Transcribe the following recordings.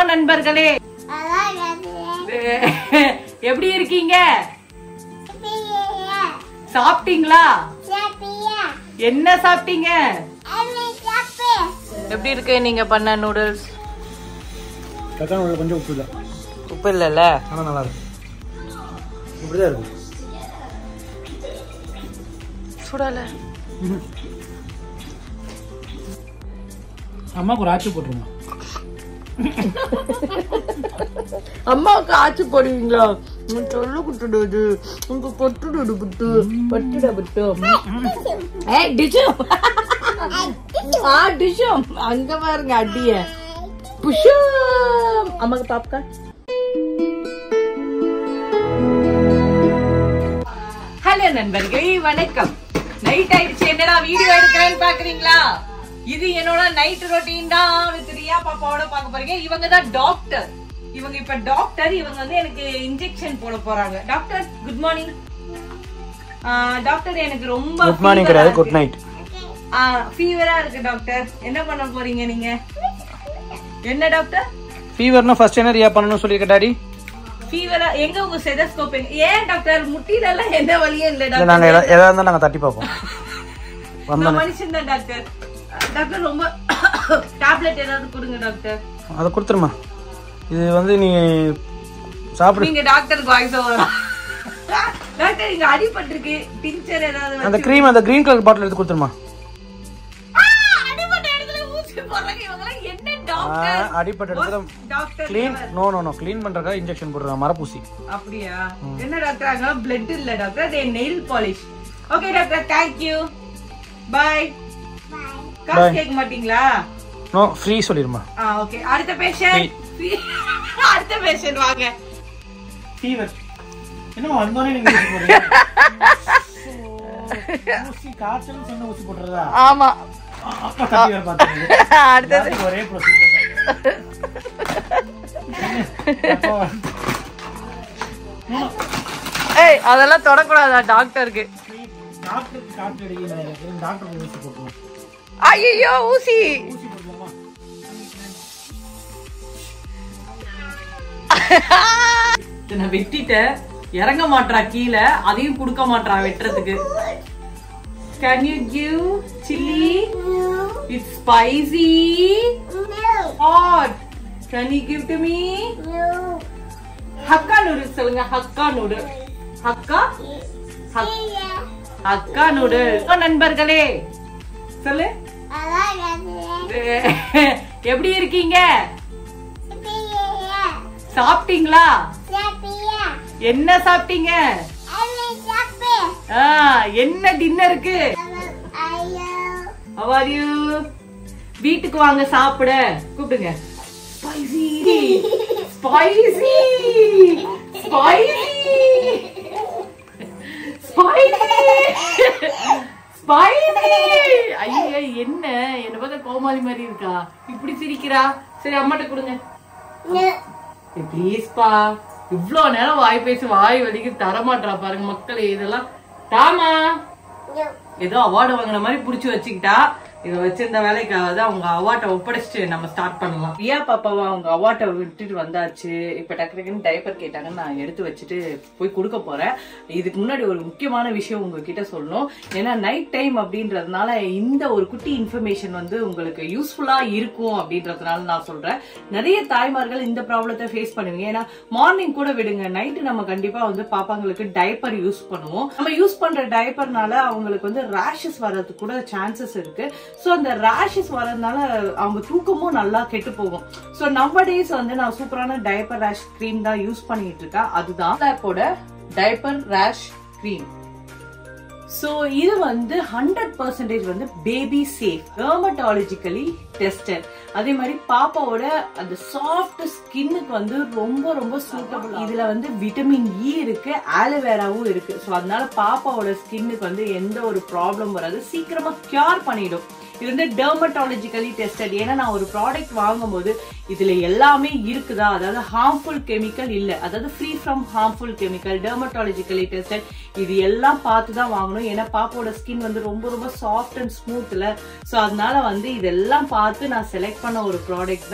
நண்பர்களே எப்படி இருக்கீங்க சாப்பிட்டீங்களா என்ன சாப்பிட்டீங்க எப்படி இருக்கு நீங்க பண்ண நூடுல்ஸ் கச்சான் உள்ள கொஞ்சம் உப்பு இல்லை உப்பு இல்லைல்ல ஆனால் நல்லா இருக்கு இப்படிதான் இருக்கும் சுடல அம்மாவுக்கு ஒரு ஆச்சி போட்டுருமா அம்மாவுக்கு ஆச்சு போடுவீங்களா உம் சொல்லு குட்டுடுது உங்க பொட்டுடுடு புட்டு பட்டுட புட்டு ஏ டிஷம் ஆ டிஷம் அங்க பாருங்க அடிய புஷம் அம்மாக்கு பாப்கார்ன் ஹலோ நண்பர்களே வணக்கம் நைட் ஆயிடுச்சு என்னடா வீடியோ எடுக்கிறேன்னு பாக்குறீங்களா இது என்னோட நைட் ரொட்டீன் தான் வித் ரியா பாப்பாவோட பார்க்க போறீங்க இவங்க தான் டாக்டர் இவங்க இப்ப டாக்டர் இவங்க வந்து எனக்கு இன்ஜெக்ஷன் போட போறாங்க டாக்டர் குட் மார்னிங் டாக்டர் எனக்கு ரொம்ப குட் மார்னிங் கிடையாது குட் நைட் ஃபீவரா இருக்கு டாக்டர் என்ன பண்ண போறீங்க நீங்க என்ன டாக்டர் ஃபீவர்னா ஃபர்ஸ்ட் என்ன ரியா பண்ணணும்னு சொல்லியிருக்க டாடி ஃபீவரா எங்க உங்க செதஸ்கோப் ஏன் டாக்டர் முட்டில எல்லாம் எந்த வலியும் இல்ல இல்லை டாக்டர் நாங்கள் எதா எதாக இருந்தால் நாங்கள் தட்டி பார்ப்போம் நான் மனுஷன் தான் டாக்டர் டாக்டர் ரொம்ப டேப்லெட் ஏதாவது கொடுங்க டாக்டர் அதை கொடுத்துருமா இது வந்து நீ சாப்பிடு நீங்க டாக்டர் வாய்ஸ் ஓவர் டாக்டர் இங்க அடிபட்டிருக்கு டிஞ்சர் ஏதாவது அந்த வச்சு- க்ரீம் அந்த க்ரீன் கலர் பாட்டில் எடுத்து கொடுத்துருமா ஆ, அடிபட்ட இடத்துல ஊசி போடுறாங்க இவங்கெல்லாம் என்ன டாக்டர் அடிப்பட்ட இடத்துல doctor clean no no no clean பண்ணுறக்கா இன்ஜெக்ஷன் போடுறாங்க மரப்பூசி அப்படியா என்ன டாக்டர் அங்க பிளட் இல்ல doctor the nail polish okay doctor thank you bye காசு கேட்க மாட்டீங்களா நோ ஃப்ரீ சொல்லிடுமா ஆ ஓகே அடுத்த பேஷண்ட் அடுத்த பேஷண்ட் வாங்க ஃபீவர் என்ன வந்தோடனே நீங்க ஊசி போடுறீங்க ஊசி காய்ச்சல் சொன்ன ஊசி போடுறதா ஆமா அப்பா கத்தி வேற பாத்துங்க அடுத்தது ஒரே ப்ரொசீஜர் ஏய் அதெல்லாம் தொடக்கூடாதா டாக்டருக்கு டாக்டருக்கு காட்டு அடிக்க டாக்டர் ஊசி போட்டுருவோம் ஐயோ ஊசி ஊசி போட்டுருவோமா இதை நான் வெட்டிட்டேன் இறங்க மாட்றா கீழே அதையும் கொடுக்க மாட்றா வெட்டுறதுக்கு can you give chilli it's spicy hot can you give to me Hakka noodles சொல்லுங்க ஹக்கா நூடுல் ஹக்கா ஹக்- ஹக்கா நூடுல் நண்பர்களே சொல்லு எப்படி இருக்கீங்க சாப்பிட்டீங்களா என்ன சாப்பிட்டீங்க ஆ, என்ன டின்னருக்கு How are you? வீட்டுக்கு வாங்க சாப்பிட கூப்பிடுங்க spicy spicy spicy spicy spicy ஐயா என்ன என்ன பார்க்க கோமாளி மாதிரி இருக்கா இப்படி சிரிக்கிறா சரி அம்மாட்ட கொடுங்க ப்ளீஸ்பா இவ்ளோ நேரம் வாய் பேசி வாய் வலிக்கு தரமாட்டா பாருங்க மக்களே இதெல்லாம் தாமா ஏதோ அவார்டு வாங்கின மாதிரி புடிச்சு வச்சுக்கிட்டா இத வச்சிருந்த வேலைக்காக தான் அவங்க அவார்ட்டை ஒப்படைச்சிட்டு நம்ம ஸ்டார்ட் பண்ணலாம் ரியா பாப்பாவை அவங்க அவார்ட்டை விட்டுட்டு வந்தாச்சு இப்ப டக்கு டக்குன்னு டைப்பர் கேட்டாங்க நான் எடுத்து வச்சுட்டு போய் கொடுக்க போறேன் இதுக்கு முன்னாடி ஒரு முக்கியமான விஷயம் உங்ககிட்ட சொல்லணும் ஏன்னா நைட் டைம் அப்படின்றதுனால இந்த ஒரு குட்டி இன்ஃபர்மேஷன் வந்து உங்களுக்கு யூஸ்ஃபுல்லா இருக்கும் அப்படின்றதுனால நான் சொல்றேன் நிறைய தாய்மார்கள் இந்த ப்ராப்ளத்தை ஃபேஸ் பண்ணுவீங்க ஏன்னா மார்னிங் கூட விடுங்க நைட்டு நம்ம கண்டிப்பா வந்து பாப்பாங்களுக்கு டைப்பர் யூஸ் பண்ணுவோம் நம்ம யூஸ் பண்ற டைப்பர்னால அவங்களுக்கு வந்து ரேஷஸ் வர்றதுக்கு கூட சான்சஸ் இருக்கு சோ அந்த ரேஷஸ் வர்றதுனால அவங்க தூக்கமும் நல்லா கெட்டு போகும் சோ நம்ம டேஸ் வந்து நான் சூப்பரான டைப்பர் ரேஷ் க்ரீம் தான் யூஸ் பண்ணிட்டு இருக்கேன் அதுதான் ஆப்போட டைப்பர் ரேஷ் க்ரீம் சோ இது வந்து ஹண்ட்ரட் பர்சன்டேஜ் வந்து பேபி சேஃப் டெர்மட்டாலஜிக்கலி டெஸ்டட் அதே மாதிரி பாப்பாவோட அந்த சாஃப்ட் ஸ்கின்னுக்கு வந்து ரொம்ப ரொம்ப சூட்டபிள் இதுல வந்து விட்டமின் இ இருக்கு ஆலோவேராவும் இருக்கு ஸோ அதனால பாப்பாவோட ஸ்கின்னுக்கு வந்து எந்த ஒரு ப்ராப்ளம் வராது சீக்கிரமா கியூர் பண்ணிடும் இது வந்து டெர்மட்டாலஜிக்கலி டெஸ்டட் ஏன்னா நான் ஒரு ப்ராடக்ட் வாங்கும்போது இதுல எல்லாமே இருக்குதா அதாவது ஹார்ம்ஃபுல் கெமிக்கல் இல்ல அதாவது free from harmful chemical dermatologically tested இது எல்லாம் பார்த்து தான் வாங்கணும் ஏன்னா பாப்பாவோட ஸ்கின் வந்து ரொம்ப ரொம்ப சாஃப்ட் அண்ட் ஸ்மூத்ல ஸோ அதனால வந்து இதெல்லாம் பார்த்து நான் செலக்ட் பண்ண ஒரு ப்ராடக்ட் தான்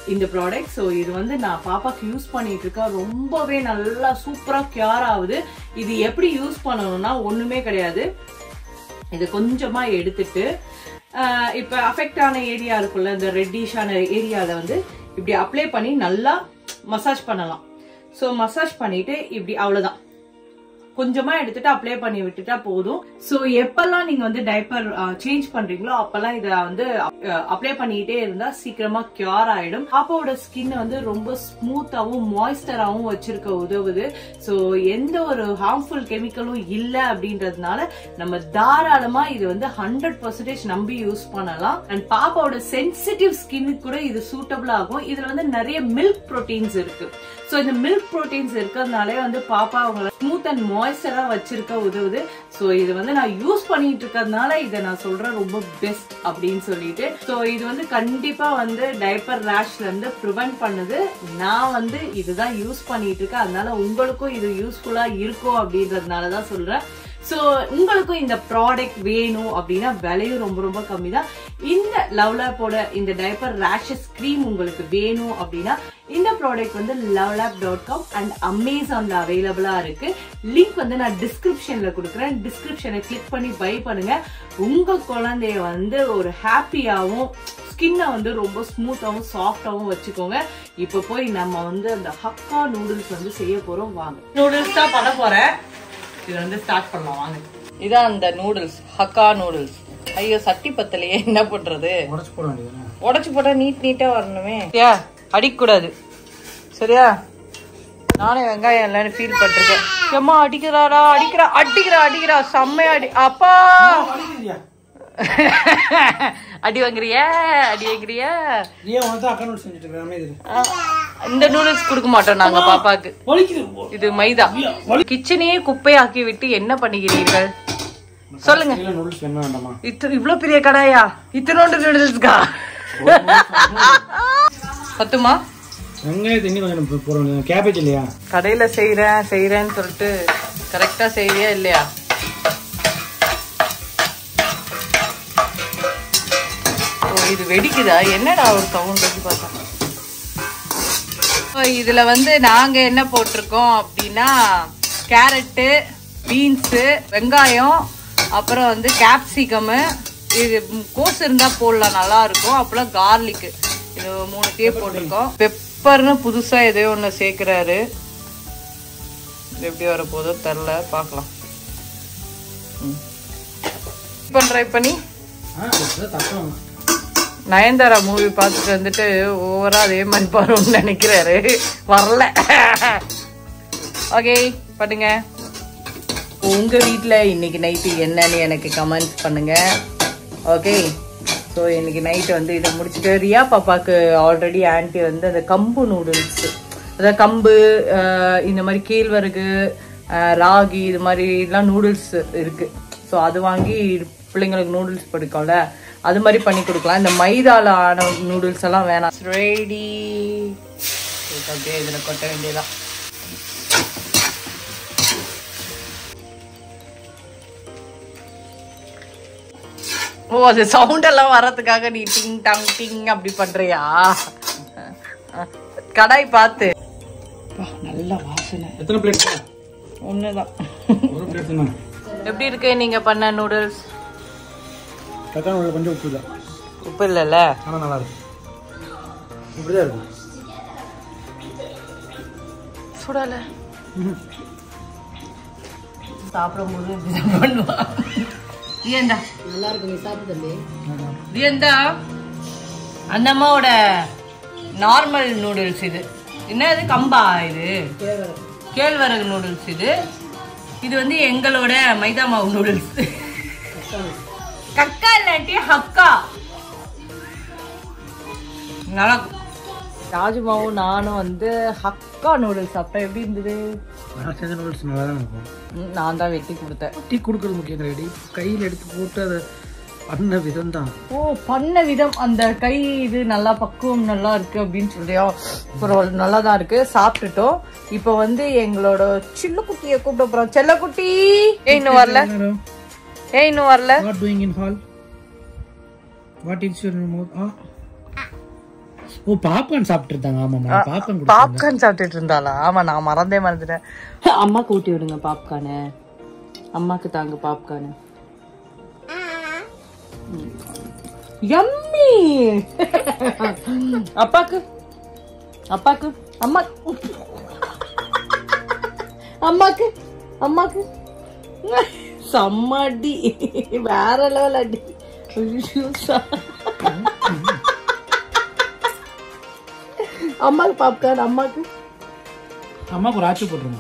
இந்த ப்ராடக்ட் ஸோ இது வந்து நான் பாப்பாக்கு யூஸ் பண்ணிட்டு இருக்கேன் ரொம்பவே நல்லா சூப்பரா கியூர் ஆகுது இது எப்படி யூஸ் பண்ணணும்னா ஒண்ணுமே கிடையாது இது கொஞ்சமா எடுத்துட்டு ஆஹ் இப்ப அஃபெக்ட் ஆன ஏரியா இருக்குல்ல இந்த ரெட்டிஷான ஏரியால வந்து இப்படி அப்ளை பண்ணி நல்லா மசாஜ் பண்ணலாம் ஸோ மசாஜ் பண்ணிட்டு இப்படி அவ்வளவுதான் கொஞ்சமா எடுத்துட்டு அப்ளை பண்ணி விட்டுட்டா போதும் சோ எப்பெல்லாம் நீங்க வந்து டைப்பர் சேஞ்ச் பண்றீங்களோ அப்பெல்லாம் இத வந்து அப்ளை பண்ணிட்டே இருந்தா சீக்கிரமா கியூர் ஆயிடும் பாப்பாவோட ஸ்கின் வந்து ரொம்ப ஸ்மூத்தாவும் மாய்ஸ்டராவும் வச்சிருக்க உதவுது சோ எந்த ஒரு ஹார்ம்ஃபுல் கெமிக்கலும் இல்ல அப்படின்றதுனால நம்ம தாராளமா இது வந்து ஹண்ட்ரட் பர்சன்டேஜ் நம்பி யூஸ் பண்ணலாம் அண்ட் பாப்பாவோட சென்சிட்டிவ் ஸ்கின்னுக்கு கூட இது சூட்டபிள் ஆகும் இதுல வந்து நிறைய மில்க் ப்ரோட்டீன்ஸ் இருக்கு சோ இந்த மில்க் ப்ரோட்டீன்ஸ் இருக்கிறதுனாலே வந்து பாப்பா அவங்கள ஸ்மூத் அண்ட் மாய்ஸ்டரா வச்சிருக்க உதவுது சோ இது வந்து நான் யூஸ் பண்ணிட்டு இருக்கிறதுனால இதை நான் சொல்றேன் ரொம்ப பெஸ்ட் அப்படின்னு சொல்லிட்டு சோ இது வந்து கண்டிப்பா வந்து டைப்பர் ரேஷ்ல இருந்து ப்ரிவென்ட் பண்ணுது நான் வந்து இதுதான் யூஸ் பண்ணிட்டு இருக்கேன் அதனால உங்களுக்கும் இது யூஸ்ஃபுல்லா இருக்கும் அப்படின்றதுனால தான் சொல்றேன் ஸோ உங்களுக்கும் இந்த ப்ராடக்ட் வேணும் அப்படின்னா விலையும் ரொம்ப ரொம்ப கம்மி தான் இந்த லவ்லாப்போட இந்த டைப்பர் ரேஷஸ் க்ரீம் உங்களுக்கு வேணும் அப்படின்னா இந்த ப்ராடக்ட் வந்து லவ்லாப் டாட் காம் அண்ட் அமேசான்ல அவைலபிளா இருக்கு லிங்க் வந்து நான் டிஸ்கிரிப்ஷன்ல கொடுக்குறேன் டிஸ்கிரிப்ஷனை கிளிக் பண்ணி பை பண்ணுங்க உங்க குழந்தைய வந்து ஒரு ஹாப்பியாவும் ஸ்கின்னை வந்து ரொம்ப ஸ்மூத்தாவும் சாஃப்டாவும் வச்சுக்கோங்க இப்போ போய் நம்ம வந்து அந்த ஹக்கா நூடுல்ஸ் வந்து செய்ய போறோம் வாங்க நூடுல்ஸ் தான் பண்ண போறேன் இது வந்து ஸ்டார்ட் பண்ணலாம் வாங்க இதான் அந்த நூடுல்ஸ் ஹக்கா நூடுல்ஸ் ஐயோ சட்டி பத்தலையே என்ன பண்றது உடச்சு போட வேண்டியது உடைச்சு போட்டா நீட் நீட்டா வரணுமே சரியா அடிக்கக்கூடாது சரியா நானே வெங்காயம் இல்லைன்னு ஃபீல் பண்ணிருக்கேன் எம்மா அடிக்கிறாடா அடிக்கிறா அடிக்கிறா அடிக்கிறா செம்மையா அடி அப்பா அடி வாங்குறிய அடி வாங்குறிய ஏன் உனக்கு அக்கா நோட் செஞ்சுட்டு இருக்கிறாமே இது இந்த நூடுல்ஸ் கொடுக்க மாட்டோம் நாங்க பாப்பாக்கு வலிக்குது இது மைதா கிச்சனையே குப்பையாக்கி விட்டு என்ன பண்ணுகிறீர்கள் சொல்லுங்க இல்ல நூடுல்ஸ் வேணுமா வேண்டாமா இத்தனை இவ்ளோ பெரிய கடாயா இத்தனோண்டு நூடுல்ஸ்க்கா பத்துமா வெங்காயத்தை இன்னும் கொஞ்சம் போ- போட வேண்டியது கேபேஜ் இல்லையா கடையில செய்யறேன் செய்யறேன்னு சொல்லிட்டு கரெக்டா செய்யறியா இல்லையா ஓ இது வெடிக்குதா என்னடா ஒரு சவுண்ட் வந்து பார்த்தா இப்போ இதுல வந்து நாங்க என்ன போட்டிருக்கோம் அப்படின்னா கேரட்டு பீன்ஸு வெங்காயம் அப்புறம் வந்து கேப்சிகமு இது ம், கோஸ் இருந்தா போடலாம் நல்லா இருக்கும் அப்புறம் கார்லிக்கு இது மூணுத்தையே போட்டிருக்கோம் பெப்பர்னு புதுசா ஏதோ ஒன்று சேர்க்கிறாரு இது எப்படி வர போதோ தெரில பார்க்கலாம் ம். பண்ற இப்ப நீ ஆ தப்பா நயன்தாரா மூவி பார்த்துட்டு வந்துட்டு ஓவரா அதே மாதிரி பாருன்னு நினைக்கிறாரு வரல ஓகே பண்ணுங்க உங்க வீட்ல இன்னைக்கு நைட்டு என்னன்னு எனக்கு கமெண்ட் பண்ணுங்க ஓகே ஸோ இன்னைக்கு நைட் வந்து இதை முடிச்சுட்டு ரியா பாப்பாக்கு ஆல்ரெடி ஆன்ட்டி வந்து அந்த கம்பு நூடுல்ஸ் அதாவது கம்பு அஹ், இந்த மாதிரி கேழ்வரகு அஹ், ராகி இது மாதிரிலாம் நூடுல்ஸ் இருக்கு ஸோ அது வாங்கி பிள்ளைங்களுக்கு நூடுல்ஸ் பிடிக்கும்ல அது மாதிரி பண்ணி கொடுக்கலாம் இந்த மைதால ஆன நூடுல்ஸ் எல்லாம் வேணாம் ரெடி அப்படியே இதில் கொட்ட வேண்டியதான் ஓ அது சவுண்ட் எல்லாம் வர்றதுக்காக நீ டிங் டாங் டிங் அப்படி பண்றியா கடாய் பார்த்து அப்பா, நல்ல வாசனை எத்தனை பிளேட் ஒண்ணுதான் ஒரு பிளேட் தானே எப்படி இருக்கு நீங்க பண்ண நூடுல்ஸ் தக்காளி உள்ள கொஞ்சம் உப்பு தான் உப்பு இல்லைல்ல ஆனால் நல்லா இருக்கும் இப்படிதான் இருக்கும் சுடல சாப்பிடும்போது இப்படிதான் பண்ணுவா ஏண்டா நல்லா இருக்கு நீ சாப்பிட்டு தம்பி தியந்தா அந்த அம்மாவோட நார்மல் நூடுல்ஸ் இது என்ன இது கம்பா இது கேழ்வரகு நூடுல்ஸ் இது இது வந்து எங்களோட மைதா மாவு நூடுல்ஸ் கக்கா இல்லாட்டி ஹக்கா நல்லா ராஜுமாவும் நானும் வந்து ஹக்கா நூடுல்ஸ் அப்ப எப்படி இருந்தது நான் செஞ்ச நூடுல்ஸ் நல்லா தான் இருக்கும் ம், நான் தான் வெட்டி கொடுத்தேன் டீ கொடுக்குறது முக்கியம் கிடையாது கையில் எடுத்து போட்டு அதை பண்ண விதம் தான் ஓ பண்ண விதம் அந்த கை இது நல்லா பக்குவம் நல்லா இருக்கு அப்படின்னு சொல்றியா பரவாயில்ல நல்லா தான் இருக்கு சாப்பிட்டுட்டோம் இப்போ வந்து எங்களோட சில்லுக்குட்டியை கூப்பிட போறோம் செல்லக்குட்டி ஏன் இன்னும் வரல ஏன் இன்னும் வரல what doing in hall what is your mouth ஆ ஓ பாப்கார்ன் சாப்பிட்டு இருந்தாங்க ஆமாமா பாப்கார்ன் கொடுத்தாங்க பாப்கார்ன் சாப்பிட்டுட்டு இருந்தாளா ஆமா நான் மறந்தே மறந்துட்டேன் அம்மாக்கு ஊட்டி விடுங்க பாப்கார்னு அம்மாக்கு தாங்க பாப்கார்னு யம்மி அப்பாக்கு அப்பாக்கு அம்மா அம்மாக்கு அம்மாக்கு செம்மடி வேற லெவல் அடி ஐயோ, சா- அம்மாக்கு பாப்கார்ன் அம்மாக்கு அம்மாக்கு ஒரு ஆச்சு போட்டுருங்க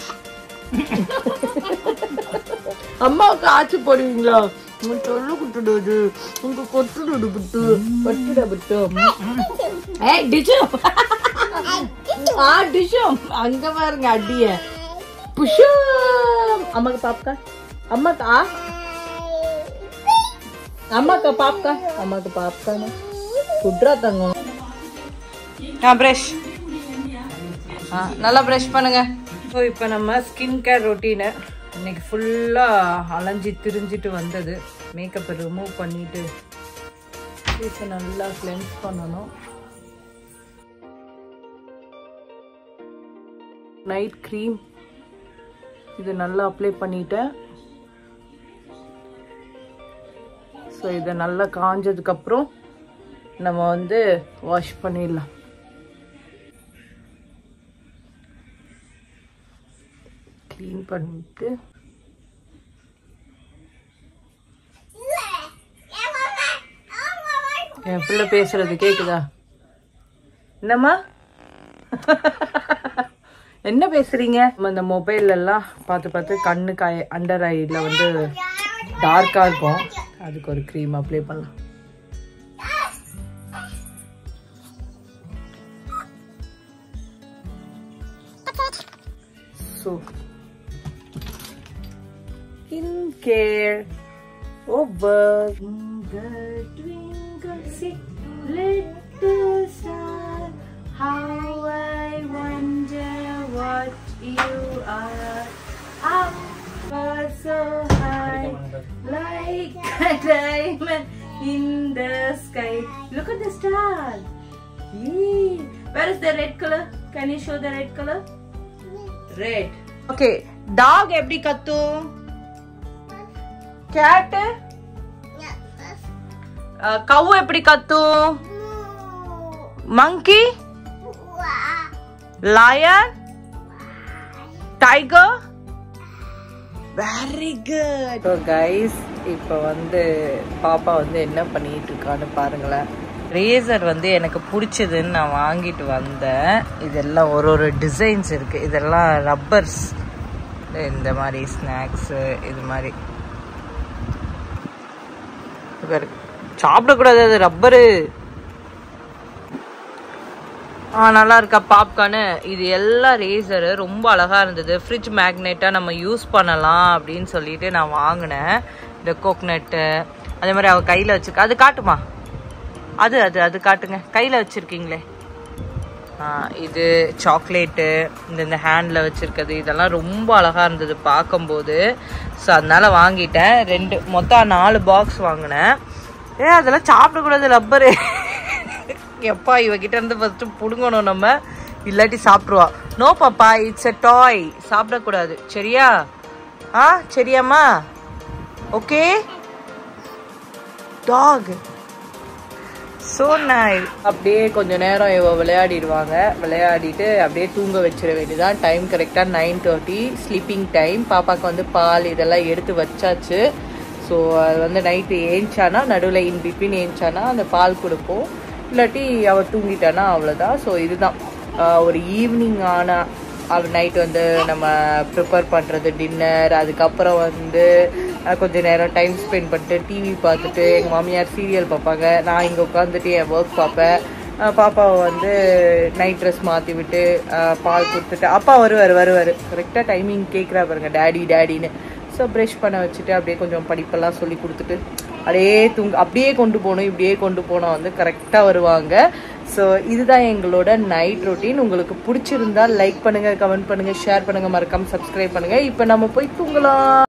அம்மாவுக்கு ஆச்சு போடுவீங்களா உங்க சொல்லு குட்டுடுது உங்க கொட்டுடுடு புட்டு கொட்டுட புட்டு ஏய் டிஷம் ஆ டிஷம் அங்க பாருங்க அடிய புஷம் அம்மாக்கு பாப்கா அம்மாக்கு ஆ அம்மாக்கு பாப்கா அம்மாக்கு பாப்கானு குட்ரா தங்கம் ஆ பிரஷ் ஆ நல்லா ப்ரஷ் பண்ணுங்க ஸோ இப்போ நம்ம ஸ்கின் கேர் ரொட்டீனு இன்னைக்கு ஃபுல்லாக அலைஞ்சி திரிஞ்சிட்டு வந்தது மேக்கப்பை ரிமூவ் பண்ணிட்டு ஃபேஸை நல்லா கிளென்ஸ் பண்ணணும் நைட் க்ரீம் இது நல்லா அப்ளை பண்ணிட்டேன் ஸோ இதை நல்லா காஞ்சதுக்கப்புறம் நம்ம வந்து வாஷ் பண்ணிடலாம் க்ளீன் பண்ணிட்டு என் பிள்ளை பேசுறது கேக்குதா என்னம்மா என்ன பேசுறீங்க நம்ம இந்த மொபைல் எல்லாம் பார்த்து பார்த்து கண்ணு காய அண்டர் ஐல வந்து டார்க்கா இருக்கும் அதுக்கு ஒரு க்ரீம் அப்ளை பண்ணலாம் so skincare over the twinkle see little star how I wonder what you are up so high like a diamond in the sky look at the star Yee. where is the red color can you show the red color red okay dog எப்படி கத்தும் gate cow எப்படி கத்தும் monkey lion tiger very good so guys இப்போ வந்து பாப்பா வந்து என்ன பண்ணிட்டு இருக்கான்னு பாருங்களேன் ரேசர் வந்து எனக்கு பிடிச்சதுன்னு நான் வாங்கிட்டு வந்தேன் இதெல்லாம் ஒரு ஒரு டிசைன்ஸ் இருக்கு இதெல்லாம் ரப்பர்ஸ் இந்த மாதிரி ஸ்நாக்ஸு இது மாதிரி பாரு. சாப்பிடக்கூடாது அது ரப்பரு ஆ நல்லா இருக்கா பாப்கார்னு இது எல்லாம் ரேசரு ரொம்ப அழகா இருந்தது ஃப்ரிட்ஜ் மேக்னெட்டாக நம்ம யூஸ் பண்ணலாம் அப்படின்னு சொல்லிட்டு நான் வாங்கினேன் இந்த கோக்னட்டு அதே மாதிரி அவ கையில் வச்சிருக்கா அது காட்டுமா அது அது அது காட்டுங்க கையில் வச்சிருக்கீங்களே ஆ, இது சாக்லேட்டு இந்த இந்த ஹேண்டில் வச்சுருக்கிறது இதெல்லாம் ரொம்ப அழகாக இருந்தது பார்க்கும்போது ஸோ அதனால வாங்கிட்டேன் ரெண்டு மொத்தம் நாலு பாக்ஸ் வாங்கினேன் ஏ அதெல்லாம் சாப்பிடக்கூடாது ரப்பரு எப்பா இவகிட்ட இருந்து ஃபஸ்ட்டு பிடுங்கணும் நம்ம இல்லாட்டி சாப்பிட்ருவா நோ பாப்பா இட்ஸ் எ டாய் சாப்பிடக்கூடாது சரியா ஆ சரியாம்மா ஓகே டாக் ஸோ நைஸ் அப்படியே கொஞ்ச நேரம் இவ விளையாடிடுவாங்க விளையாடிட்டு அப்படியே தூங்க வச்சிட வேண்டியதான் டைம் கரெக்டாக நைன் தேர்ட்டி ஸ்லீப்பிங் டைம் பாப்பாக்கு வந்து பால் இதெல்லாம் எடுத்து வச்சாச்சு ஸோ அது வந்து நைட்டு ஏஞ்சானா நடுவில் இன் பிட்வீன் ஏஞ்சானா அந்த பால் கொடுப்போம் இல்லாட்டி அவள் தூங்கிட்டானா அவ்வளோதான் ஸோ இதுதான் ஆஹ் ஒரு ஈவினிங் ஆனால் அவ நைட் வந்து நம்ம ப்ரிப்பேர் பண்ணுறது டின்னர் அதுக்கப்புறம் வந்து அஹ், கொஞ்ச நேரம் டைம் ஸ்பெண்ட் பண்ணிட்டு டிவி பார்த்துட்டு எங்கள் மாமியார் சீரியல் பார்ப்பாங்க நான் இங்கே உட்காந்துட்டு என் ஒர்க் பார்ப்பேன் அஹ், பாப்பாவை வந்து நைட் ட்ரெஸ் மாற்றி விட்டு அஹ், பால் கொடுத்துட்டு அப்பா வருவார் வருவார் கரெக்டாக டைமிங் கேட்குறா பாருங்க டேடி டேடின்னு ஸோ ப்ரஷ் பண்ண வச்சுட்டு அப்படியே கொஞ்சம் படிப்பெல்லாம் சொல்லி கொடுத்துட்டு அப்படியே தூங்க அப்படியே கொண்டு போகணும் இப்படியே கொண்டு போனால் வந்து கரெக்டாக வருவாங்க ஸோ இதுதான் எங்களோட நைட் ரொட்டீன் உங்களுக்கு பிடிச்சிருந்தா லைக் பண்ணுங்க கமெண்ட் பண்ணுங்க ஷேர் பண்ணுங்க மறக்காம சப்ஸ்கிரைப் பண்ணுங்க இப்போ நம்ம போய் தூங்கலாம்